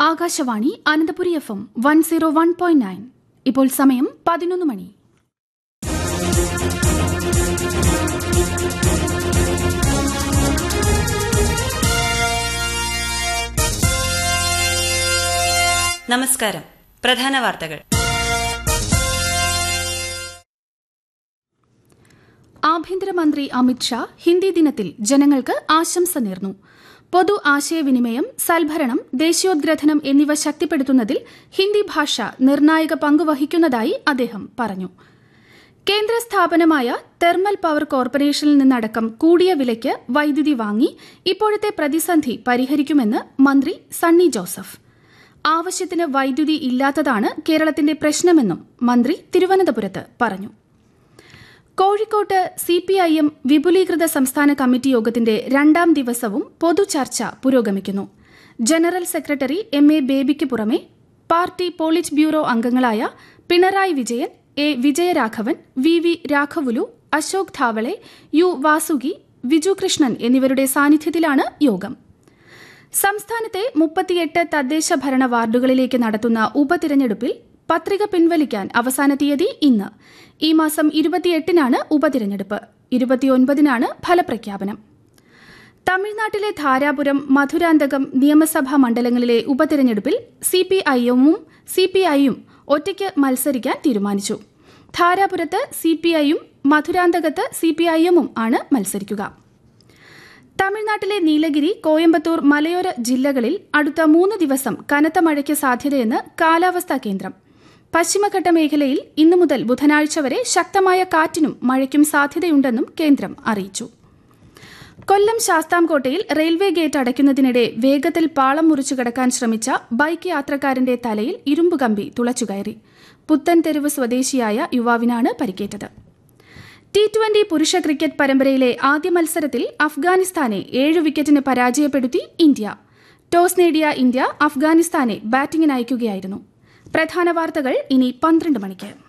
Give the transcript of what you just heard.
Akashvani Ananthapuri F M one zero one point nine ഇപ്പോൾ സമയം പതിനൊന്ന് മണി നമസ്കാരം പ്രധാന വാർത്തകൾ ആഭ്യന്തരമന്ത്രി അമിത്ഷാ ഹിന്ദി ദിനത്തിൽ ജനങ്ങൾക്ക് ആശംസ നേർന്നു പൊതു ആശയവിനിമയം സൽഭരണം ദേശീയോദ്ഗ്രഥനം എന്നിവ ശക്തിപ്പെടുത്തുന്നതിൽ ഹിന്ദി ഭാഷ നിർണായക പങ്കുവഹിക്കുന്നതായി അദ്ദേഹം പറഞ്ഞു കേന്ദ്ര സ്ഥാപനമായ തെർമൽ പവർ കോർപ്പറേഷനിൽ നിന്നടക്കം കൂടിയ വിലയ്ക്ക് വൈദ്യുതി വാങ്ങി ഇപ്പോഴത്തെ പ്രതിസന്ധി പരിഹരിക്കുമെന്ന് മന്ത്രി സണ്ണി ജോസഫ് ആവശ്യത്തിന് വൈദ്യുതി ഇല്ലാത്തതാണ് കേരളത്തിന്റെ പ്രശ്നമെന്നും മന്ത്രി തിരുവനന്തപുരത്ത് പറഞ്ഞു കോഴിക്കോട്ട് സി പി ഐ എം വിപുലീകൃത സംസ്ഥാന കമ്മിറ്റി യോഗത്തിന്റെ രണ്ടാം ദിവസവും പൊതുചർച്ച പുരോഗമിക്കുന്നു ജനറൽ സെക്രട്ടറി എം എ ബേബിക്ക് പുറമെ പാർട്ടി പോളിറ്റ് ബ്യൂറോ അംഗങ്ങളായ Pinarayi Vijayan A Vijayaraghavan V V രാഘവുലു അശോക് ധാവളെ യു വാസുകി വിജു കൃഷ്ണൻ എന്നിവരുടെ സാന്നിധ്യത്തിലാണ് യോഗം സംസ്ഥാനത്തെ മുപ്പത്തിയെട്ട് തദ്ദേശ ഭരണ വാർഡുകളിലേക്ക് നടത്തുന്ന ഉപതിരഞ്ഞെടുപ്പിൽ പത്രിക പിൻവലിക്കാൻ അവസാന തീയതി ഇന്ന് ഈ മാസം ഇരുപത്തിയെട്ടിനാണ് ഉപതിരഞ്ഞെടുപ്പ് ഇരുപത്തിയൊൻപതിനാണ് ഫലപ്രഖ്യാപനം തമിഴ്നാട്ടിലെ ധാരാപുരം മധുരാന്തകം നിയമസഭാ മണ്ഡലങ്ങളിലെ ഉപതിരഞ്ഞെടുപ്പിൽ സി പി ഐഎമ്മും സി പി ഐയും ഒറ്റയ്ക്ക് മത്സരിക്കാൻ തീരുമാനിച്ചു ധാരാപുരത്ത് സി പി ഐയും മധുരാന്തകത്ത് സി പി ഐഎമ്മും ആണ് മത്സരിക്കുക തമിഴ്നാട്ടിലെ നീലഗിരി കോയമ്പത്തൂർ മലയോര ജില്ലകളിൽ അടുത്ത മൂന്ന് ദിവസം കനത്ത മഴയ്ക്ക് സാധ്യതയെന്ന് കാലാവസ്ഥാ കേന്ദ്രം പശ്ചിമഘട്ട മേഖലയിൽ ഇന്നു മുതൽ ബുധനാഴ്ച വരെ ശക്തമായ കാറ്റിനും മഴയ്ക്കും സാധ്യതയുണ്ടെന്നും കേന്ദ്രം അറിയിച്ചു കൊല്ലം ശാസ്താംകോട്ടയിൽ റെയിൽവേ ഗേറ്റ് അടയ്ക്കുന്നതിനിടെ വേഗത്തിൽ പാളം മുറിച്ചു കടക്കാൻ ശ്രമിച്ച ബൈക്ക് യാത്രക്കാരന്റെ തലയിൽ ഇരുമ്പുകമ്പി തുളച്ചുകയറി പുത്തൻ തെരുവ് സ്വദേശിയായ യുവാവിനാണ് പരിക്കേറ്റത് ടി ട്വന്റി പുരുഷ ക്രിക്കറ്റ് പരമ്പരയിലെ ആദ്യ മത്സരത്തിൽ അഫ്ഗാനിസ്ഥാനെ ഏഴ് വിക്കറ്റിന് പരാജയപ്പെടുത്തി ഇന്ത്യ ടോസ് നേടിയ ഇന്ത്യ അഫ്ഗാനിസ്ഥാനെ ബാറ്റിംഗിന് അയക്കുകയായിരുന്നു പ്രധാന വാർത്തകൾ ഇനി പന്ത്രണ്ട് മണിക്ക്